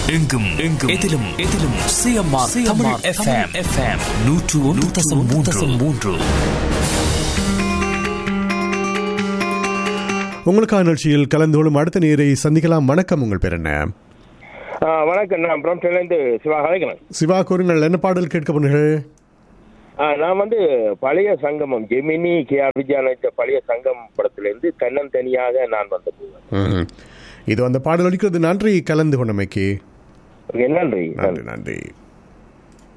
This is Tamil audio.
எங்கும் எங்கும் எதிலும் எதிலும் சிஎம்ஆர் தமிழ் எஃப்எம் எஃப்எம் நூற்று ஒன்று தசம் மூன்று தசம் மூன்று உங்களுக்கான நிகழ்ச்சியில் கலந்து கொள்ளும் அடுத்த நேரை சந்திக்கலாம் வணக்கம் உங்கள் பேர் என்ன ஆ, வணக்கம் நான் பிரம்டன்லேருந்து சிவா கலைக்கிறேன் சிவா கூறுங்கள் என்ன பாடல் கேட்க போனீர்கள் ஆ, நான் வந்து பழைய சங்கமம் ஜெமினி கே அபிஜா நடித்த பழைய சங்கம் படத்திலிருந்து தன்னந்தனியாக நான் வந்து ம்ஹும். இது அந்த பாடல் அளிக்கிறது நன்றி கலந்து கொண்டமைக்கு நன்றி நன்றி நன்றி